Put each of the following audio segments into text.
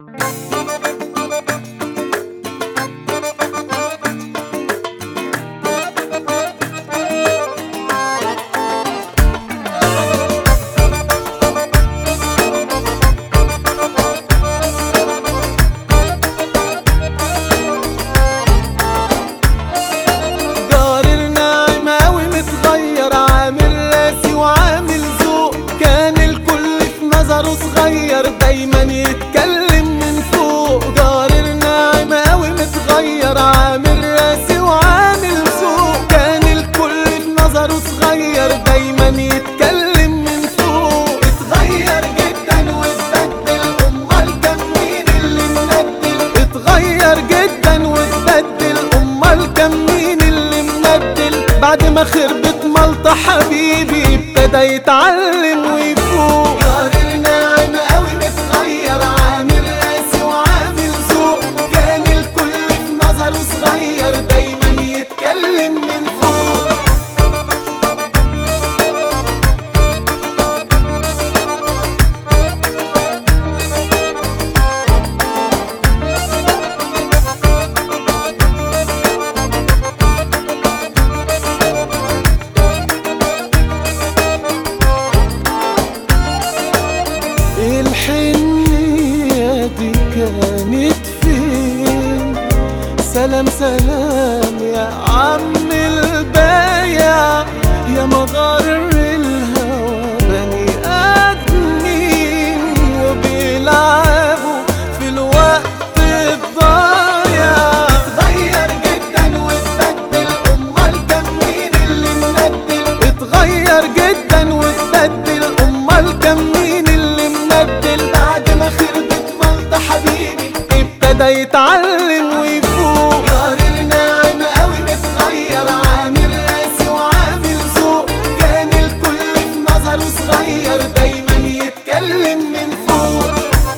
جار الناعم اوي متغير عامل راسي وعامل ذوق كان الكل في نظره صغير دايما يتكلم من فوق جار الناعم اوي متغير عامل راسي وعامل ذوق كان الكل في نظره صغير دايما يتكلم من فوق اتغير جدا واتبدل امال كان مين اللي مبدل اتغير جدا واتبدل امال كان مين اللي مبدل بعد ما خربت ملطة حبيبي ابتدى يتعلم ويفوق جار الناعم قوي متغير عامل راسي وعامل ذوق كان الكل في نظره صغير دايما يتكلم من فوق الحنية دي كانت فين سلام سلام يا عم البايع يا مغار الهوى بني آدمين وبيلعبوا في الوقت الضايع اتغير جدا واتبدل امال كان مين اللي مبدل اتغير جدا واتبدل امال كان مين اللي مبدل بعد ما خربت ملطة حبيبي ابتدى يتعلم ويفوق جار الناعم قوي متغير عامل راسي وعامل ذوق كان الكل في نظره صغير دايما يتكلم من فوق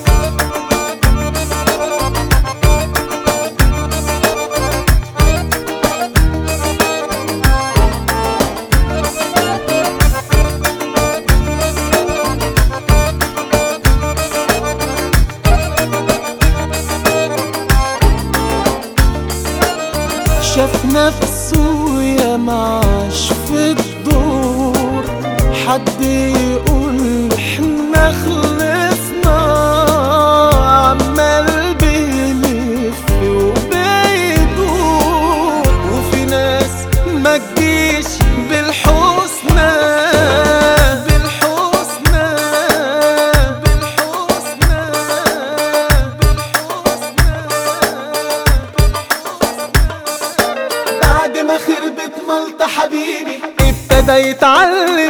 شاف نفسه يا معاش في الدور حد يقول احنا خلصنا عمال بيلف وبيدور وفي ناس ما تجيش بالحسنى بالحسنى بالحسنى بالحسنى بعد ما خربت ملطة حبيبي ابتدى يتعلم